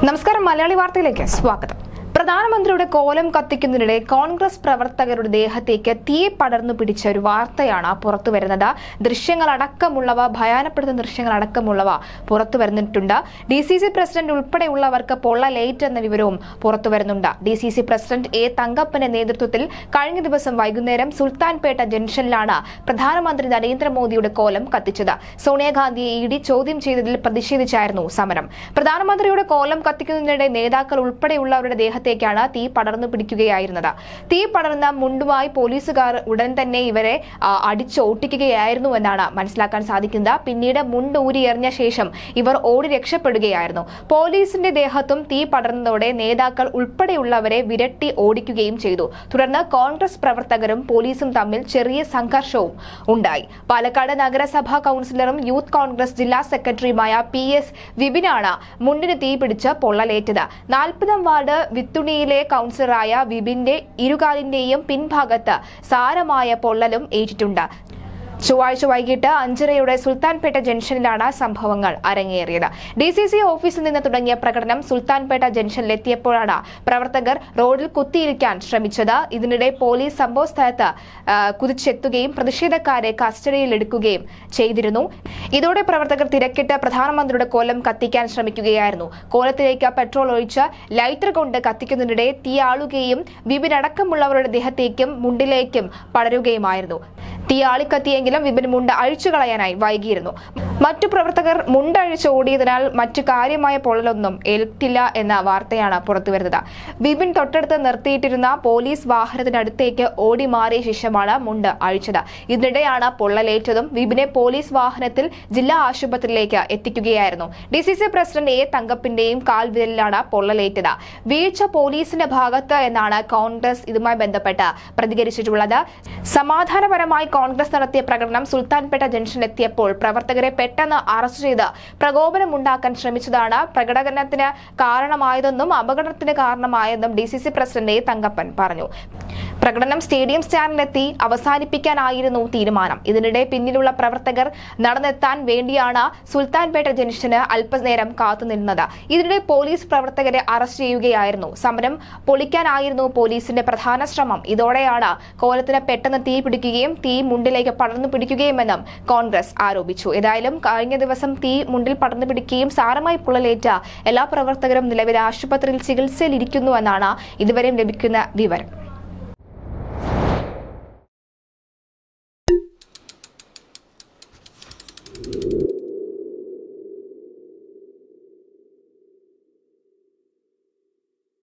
നമസ്കാരം മലയാളി വാർത്തയിലേക്ക് സ്വാഗതം പ്രധാനമന്ത്രിയുടെ കോലം കത്തിക്കുന്നതിനിടെ കോൺഗ്രസ് പ്രവർത്തകരുടെ ദേഹത്തേക്ക് തീ പടർന്നു പിടിച്ച ഒരു വാർത്തയാണ് പുറത്തു വരുന്നത് ദൃശ്യങ്ങളടക്കമുള്ളവ ഭയാനപ്പെടുത്തുന്ന ദൃശ്യങ്ങളടക്കമുള്ളവ പുറത്തു വരുന്നിട്ടുണ്ട് ഡി സി സി പ്രസിഡന്റ് ഉൾപ്പെടെയുള്ളവർക്ക് പൊള്ളലേറ്റ് എന്ന വിവരവും പുറത്തു വരുന്നുണ്ട് D C C president A തങ്കപ്പന്റെ നേതൃത്വത്തിൽ കഴിഞ്ഞ ദിവസം വൈകുന്നേരം സുൽത്താൻപേട്ട ജംഗ്ഷനിലാണ് പ്രധാനമന്ത്രി നരേന്ദ്രമോദിയുടെ കോലം കത്തിച്ചത് സോണിയാഗാന്ധിയെ ഇ ഡി ചോദ്യം ചെയ്തതിൽ പ്രതിഷേധിച്ചായിരുന്നു സമരം പ്രധാനമന്ത്രിയുടെ കോലം കത്തിക്കുന്നതിനിടെ നേതാക്കൾ ഉൾപ്പെടെയുള്ളവരുടെ ദേഹത്തേക്കാണ് തീ പടർന്നു പിടിക്കുകയായിരുന്നത് തീ പടർന്ന മുണ്ടുമായി പോലീസുകാർ ഉടൻ തന്നെ ഇവരെ ആ, അടിച്ചോട്ടിക്കുകയായിരുന്നു എന്നാണ് മനസ്സിലാക്കാൻ സാധിക്കുന്നത് പിന്നീട് മുണ്ട് ഊരി എറിഞ്ഞ ശേഷം ഇവർ ഓടി രക്ഷപ്പെടുകയായിരുന്നു പോലീസിന്റെ ദേഹത്തും തീ പടർന്നതോടെ നേതാക്കൾ ഉൾപ്പെടെയുള്ളവരെ വിരട്ടി ഓടിക്കുകയും ചെയ്തു തുടർന്ന് കോൺഗ്രസ് പ്രവർത്തകരും പോലീസും തമ്മിൽ ചെറിയ സംഘർഷവും ഉണ്ടായി പാലക്കാട് നഗരസഭാ കൌൺസിലറും യൂത്ത് കോൺഗ്രസ് ജില്ലാ സെക്രട്ടറിയുമായ പി എസ് വിപിനാണ് മുണ്ടിന് തീ പിടിച്ച് പൊള്ളലേറ്റത് നാൽപ്പതാം വാർഡ് വിത്തുണിയിലെ കൌൺസിലറായ വിപിന്റെ ഇരുകാലിന്റെയും പിൻഭാഗത്ത് സാരമായ പൊള്ളലും ഏറ്റിട്ടുണ്ട് ചൊവ്വാഴ്ച വൈകിട്ട് അഞ്ചരയുടെ സുൽത്താൻപേട്ട ജംഗ്ഷനിലാണ് സംഭവങ്ങൾ അരങ്ങേറിയത് ഡി സി സി ഓഫീസിൽ നിന്ന് തുടങ്ങിയ പ്രകടനം സുൽത്താൻപേട്ട ജംഗ്ഷനിലെത്തിയപ്പോഴാണ് പ്രവർത്തകർ റോഡിൽ കുത്തിയിരിക്കാൻ ശ്രമിച്ചത് ഇതിനിടെ പോലീസ് സംഭവസ്ഥലത്ത് ആ, കുതിച്ചെത്തുകയും പ്രതിഷേധക്കാരെ കസ്റ്റഡിയിലെടുക്കുകയും ചെയ്തിരുന്നു ഇതോടെ പ്രവർത്തകർ തിരക്കിട്ട് പ്രധാനമന്ത്രിയുടെ കോലം കത്തിക്കാൻ ശ്രമിക്കുകയായിരുന്നു കോലത്തിലേക്ക് പെട്രോൾ ഒഴിച്ച് ലൈറ്റർ കൊണ്ട് കത്തിക്കുന്നതിനിടെ തീയാളുകയും വിപിൻ അടക്കമുള്ളവരുടെ ദേഹത്തേക്കും മുണ്ടിലേക്കും പടരുകയുമായിരുന്നു തീ ആളിക്കത്തിയെങ്കിലും വിപിൻ മുണ്ട് അഴിച്ചു കളയാനായി വൈകിയിരുന്നു മറ്റു പ്രവർത്തകർ മുണ്ടഴിച്ച് ഓടിയതിനാൽ മറ്റു കാര്യമായ പൊള്ളലൊന്നും ഏൽക്കില്ല എന്ന വാർത്തയാണ് പുറത്തുവരുന്നത് വിപിൻ തൊട്ടടുത്ത് നിർത്തിയിട്ടിരുന്ന പോലീസ് വാഹനത്തിനടുത്തേക്ക് ഓടി മാറിയ ശേഷമാണ് മുണ്ട് അഴിച്ചത് ഇതിനിടെയാണ് പൊള്ളലേറ്റതും വിപിനെ പോലീസ് വാഹനത്തിൽ ജില്ലാ ആശുപത്രിയിലേക്ക് എത്തിക്കുകയായിരുന്നു D C C president A തങ്കപ്പിന്റെയും കാൽവിരലിലാണ് പൊള്ളലേറ്റത് വീഴ്ച പോലീസിന്റെ ഭാഗത്ത് എന്നാണ് കോൺഗ്രസ് ഇതുമായി ബന്ധപ്പെട്ട് പ്രതികരിച്ചിട്ടുള്ളത് സമാധാനപരമായി കോൺഗ്രസ് നടത്തിയ പ്രകടനം സുൽത്താൻപേട്ട ജംഗ്ഷനിലെത്തിയപ്പോൾ പ്രവർത്തകരെ പെട്ടെന്ന് അറസ്റ്റ് ചെയ്ത് പ്രകോപനമുണ്ടാക്കാൻ ശ്രമിച്ചതാണ് പ്രകടനത്തിന് കാരണമായതെന്നും അപകടത്തിന് കാരണമായതെന്നും D C C president A Thankappan പറഞ്ഞു പ്രകടനം സ്റ്റേഡിയം സ്റ്റാൻഡിലെത്തി അവസാനിപ്പിക്കാനായിരുന്നു തീരുമാനം ഇതിനിടെ പിന്നിലുള്ള പ്രവർത്തകർ നടന്നെത്താൻ വേണ്ടിയാണ് സുൽത്താൻപേട്ട ജംഗ്ഷന് അല്പനേരം കാത്തുനിന്നത് ഇതിനിടെ പോലീസ് പ്രവർത്തകരെ അറസ്റ്റ് ചെയ്യുകയായിരുന്നു സമരം പൊളിക്കാനായിരുന്നു പോലീസിന്റെ പ്രധാന ശ്രമം ഇതോടെയാണ് കോലത്തിന് പെട്ടെന്ന് തീ പിടിക്കുകയും തീ മുണ്ടിലേക്ക് പടർന്നു പിടിക്കുകയുമെന്നും കോൺഗ്രസ് ആരോപിച്ചു ഏതായാലും കഴിഞ്ഞ ദിവസം തീ മുണ്ടിൽ പടർന്നു പിടിക്കുകയും സാരമായി പൊള്ളലേറ്റ എല്ലാ പ്രവർത്തകരും നിലവിൽ ആശുപത്രിയിൽ ചികിത്സയിലിരിക്കുന്നുവെന്നാണ് ഇതുവരെയും ലഭിക്കുന്ന വിവരം